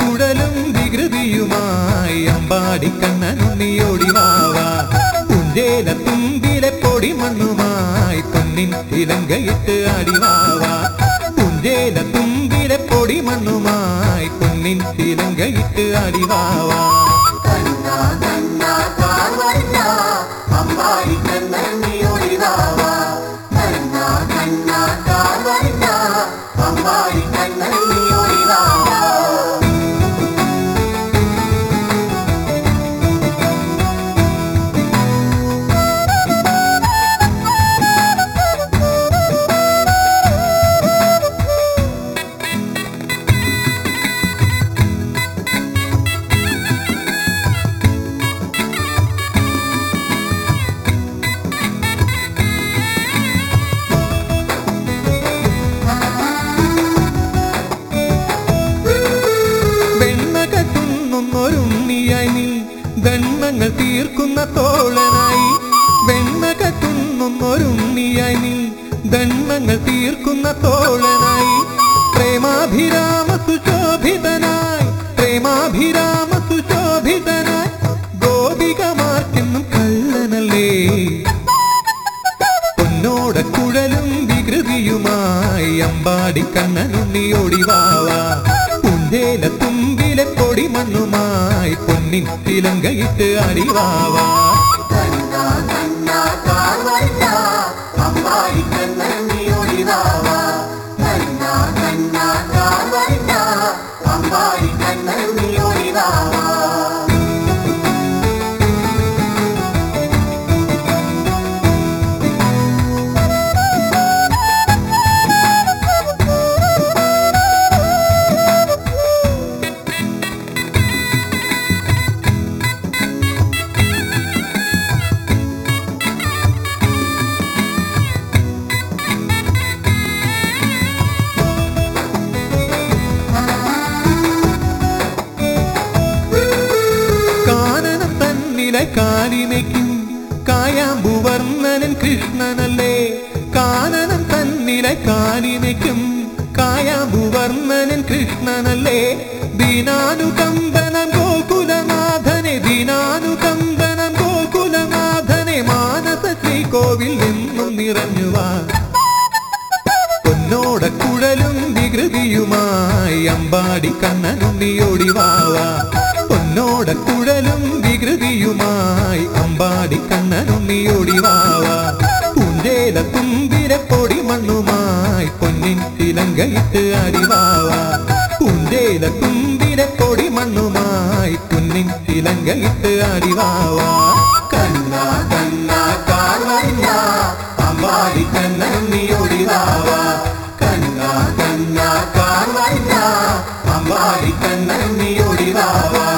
കുഴലും വികൃതിയുമായി അമ്പാടി കണ്ണനുണ്ണിയോടി വാവാ പുഞ്ചേല തുമ്പിലെ പൊടി മണ്ണുമായി പൊന്നിൻ തിലങ്കയിട്ട് അടിവാവാ പുഞ്ചേല തുമ്പിലെ പൊടി മണ്ണുമായി പൊന്നിൻ തിലങ്കയിട്ട് അടിവാവാ കണ്ണാ കണ്ണാ കാർവണ്ണ അമ്പാടി കണ്ണുണ്ണിയോടി വാവാ കണ്ണാ കണ്ണാ കാർവണ്ണ അമ്പാടി കണ്ണുണ്ണിയോടി വാവാ വെണ്ണ കത്തുന്നൊരുണ്ണിയായി നീ ദണ്ണങ്ങൾ തീർക്കുന്ന തോളനായി വെണ്ണ കത്തുന്നൊരുണ്ണിയായി നീ ദണ്ണങ്ങൾ തീർക്കുന്ന തോളനായി പ്രേമാഭിരാമ സുശോഭിതനായി പ്രേമാഭിരാമ സുശോഭിതനായി ഗോപികമാർക്കെന്നും കള്ളനല്ലേ പൊന്നോട കുഴലും വികൃതിയുമായി അമ്പാടി കണ്ണനുണ്ണിയോടി വാവാ പുഞ്ചേല തുമ്പിലെ പൊടി മണ്ണുമായി പൊന്നിൻ തിലങ്കയിട്ട് അടിവാവാ കണ്ണാ കണ്ണാ കാർവണ്ണ അമ്പാടി കണ്ണുണ്ണിയോടി വാവാ കണ്ണാ കണ്ണാ കാർവണ്ണ അമ്പാടി കണ്ണുണ്ണിയോടി വാവാ കാനനം തന്നിലെ കാലിനയ്ക്കും കായാമ്പുവർണ്ണനൻ കൃഷ്ണനല്ലേ കാനനം തന്നിലെ കാലിനയ്ക്കും കായാമ്പുവർണ്ണനൻ കൃഷ്ണനല്ലേ ദീനാനുകമ്പനം ഗോകുലനാഥനെ ദീനാനുകമ്പനം ഗോകുലനാഥനെ മാനസ ശ്രീകോവിൽ എന്നും നിറഞ്ഞുവാ പൊന്നോട കുഴലും വികൃതിയുമായി അമ്പാടി കണ്ണനുണ്ണിയോടി വാവാ പൊന്നോട കുഴലും വികൃതിയുമായി അമ്പാടി കണ്ണനുണ്ണിയോടി വാവാ പൂഞ്ചേല തുമ്പിരെ പൊടി മണ്ണുമായി പൊന്നിൻ തിലങ്കയിട്ട് അടിവാവാ പൂഞ്ചേല തുമ്പിരെ പൊടി മണ്ണുമായി പൊന്നിൻ തിലങ്കയിട്ട് അടിവാവാ കണ്ണാ കണ്ണാ കാർവണ്ണ അമ്പാടി കണ്ണുണ്ണിയോടി വാവാ കണ്ണാ കണ്ണാ കാർവണ്ണ അമ്പാടി കണ്ണുണ്ണിയോടി വാവാ